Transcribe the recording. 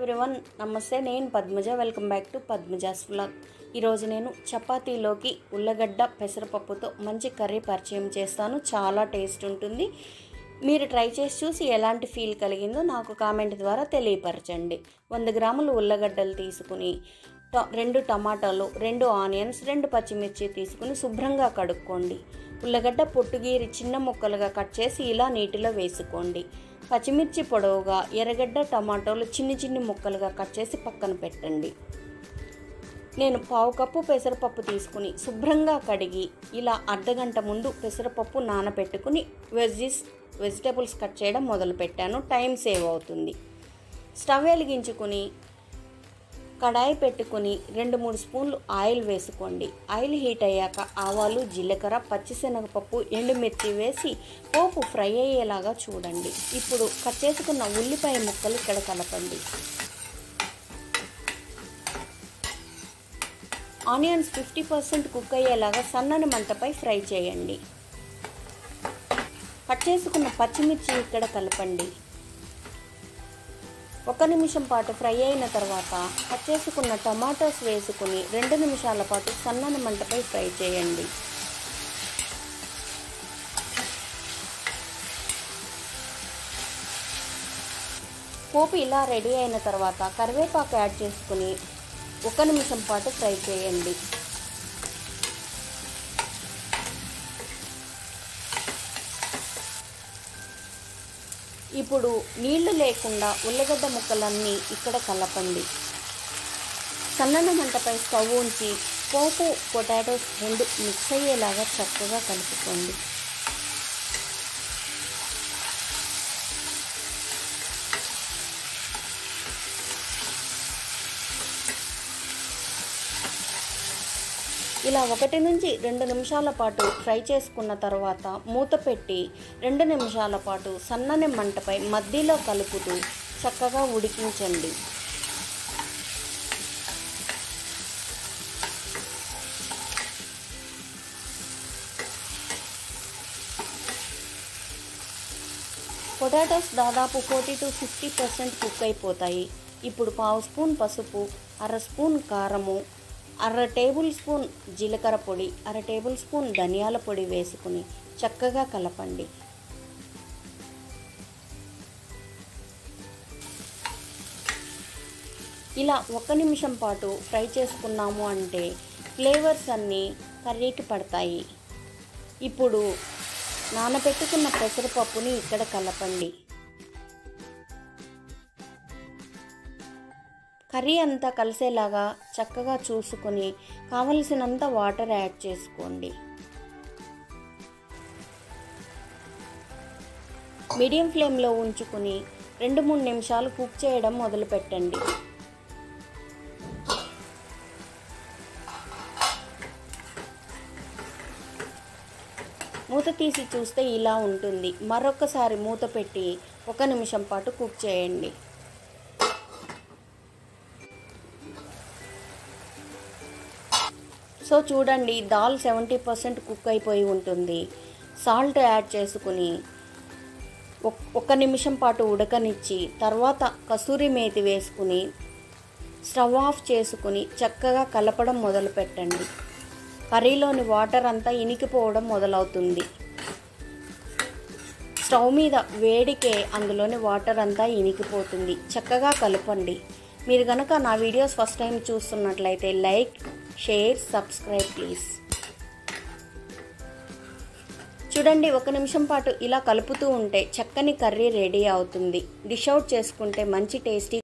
everyone నమస్తే నేను Padmaja welcome back to Padmaja's vlog ఈరోజు నేను చపాతీలోకి ఉల్లగడ్డ పెసరపప్పుతో మంచి కర్రీ పరిచయం చేస్తాను చాలా టేస్ట్ ఉంటుంది మీరు ట్రై చేసి చూసి ఎలాంటి ఫీల్ కలిగిందో నాకు కామెంట్ ద్వారా తెలియపరచండి వంద గ్రాములు ఉల్లగడ్డలు తీసుకుని ట- రెండు టమాటాలు రెండు ఆనియన్స్ రెండు పచ్చిమిర్చి తీసుకుని శుభ్రంగా కడుక్కోండి ఉల్లగడ్డ పొట్టుగీరి చిన్న ముక్కలుగా కట్ చేసి ఇలా నీటిలో వేసుకోండి పచ్చిమిర్చి పొడవుగా ఎర్రగడ్డ టమాటోలు చిన్ని చిన్ని ముక్కలుగా కట్ చేసి పక్కన పెట్టండి నేను పావు కప్పు పెసరపప్పు తీసుకుని శుభ్రంగా కడిగి ఇలా అర్ధగంట ముందు పెసరపప్పు నానబెట్టుకుని వెజిస్ వెజిటేబుల్స్ కట్ చేయడం మొదలుపెట్టాను టైం సేవ్ అవుతుంది స్టవ్ వెలిగించుకుని కడాయి పెట్టుకుని రెండు మూడు స్పూన్లు ఆయిల్ వేసుకోండి ఆయిల్ హీట్ అయ్యాక ఆవాలు జీలకర్ర పచ్చిశనగపప్పు ఎండుమిర్చి వేసి పోపు ఫ్రై అయ్యేలాగా చూడండి ఇప్పుడు కట్ చేసుకున్న ఉల్లిపాయ ముక్కలు ఇక్కడ కలపండి ఆనియన్స్ ఫిఫ్టీ పర్సెంట్ కుక్ అయ్యేలాగా సన్నని మంటపై ఫ్రై చేయండి కట్ చేసుకున్న పచ్చిమిర్చి ఇక్కడ కలపండి ఒక నిమిషం పాటు ఫ్రై అయిన తర్వాత కట్ చేసుకున్న టమాటోస్ వేసుకుని రెండు నిమిషాల పాటు సన్నని మంటపై ఫ్రై చేయండి పోపు ఇలా రెడీ అయిన తర్వాత కరివేపాకు యాడ్ చేసుకుని ఒక నిమిషం పాటు ఫ్రై చేయండి ఇప్పుడు నీళ్లు లేకుండా ఉల్లగడ్డ ముక్కలన్నీ ఇక్కడ కలపండి సన్నని మంటపై స్టవ్ ఉంచి పోపు పొటాటోస్ రెండు మిక్స్ అయ్యేలాగా చక్కగా కలుపుకోండి ఇలా ఒకటి నుంచి రెండు నిమిషాల పాటు ఫ్రై చేసుకున్న తర్వాత మూత పెట్టి రెండు నిమిషాల పాటు సన్నని మంటపై మధ్యలో కలుపుతూ చక్కగా ఉడికించండి పొటాటోస్ దాదాపు forty to fifty percent cook అయిపోతాయి ఇప్పుడు పావు స్పూన్ పసుపు అర స్పూన్ కారము అర టేబుల్ స్పూన్ జీలకర్ర పొడి అర టేబుల్ స్పూన్ ధనియాల పొడి వేసుకుని చక్కగా కలపండి ఇలా ఒక నిమిషం పాటు ఫ్రై చేసుకున్నాము అంటే ఫ్లేవర్స్ అన్నీ కర్రీకి పడతాయి ఇప్పుడు నానబెట్టుకున్న పెసరపప్పుని ఇక్కడ కలపండి కర్రీ అంతా కలిసేలాగా చక్కగా చూసుకొని కావలసినంత వాటర్ యాడ్ చేసుకోండి మీడియం ఫ్లేమ్లో ఉంచుకుని రెండు మూడు నిమిషాలు కుక్ చేయడం మొదలుపెట్టండి మూత తీసి చూస్తే ఇలా ఉంటుంది మరొకసారి మూత పెట్టి ఒక నిమిషం పాటు కుక్ చేయండి సో చూడండి దాల్ సెవెంటీ పర్సెంట్ కుక్ అయిపోయి ఉంటుంది సాల్ట్ యాడ్ చేసుకుని ఒక్- ఒక నిమిషం పాటు ఉడకనిచ్చి తర్వాత కసూరి మేతి వేసుకుని స్టవ్ ఆఫ్ చేసుకుని చక్కగా కలపడం మొదలు పెట్టండి కర్రీలోని వాటర్ అంతా ఇనికిపోవడం మొదలవుతుంది స్టవ్ మీద వేడికే అందులోని వాటర్ అంతా ఇనికిపోతుంది చక్కగా కలపండి మీరు కనుక నా వీడియోస్ ఫస్ట్ టైం చూస్తున్నట్లయితే లైక్ షేర్ సబ్స్క్రైబ్ ప్లీజ్ చూడండి ఒక నిమిషం పాటు ఇలా కలుపుతూ ఉంటే చక్కని కర్రీ రెడీ అవుతుంది డిష్ అవుట్ చేసుకుంటే మంచి టేస్టీ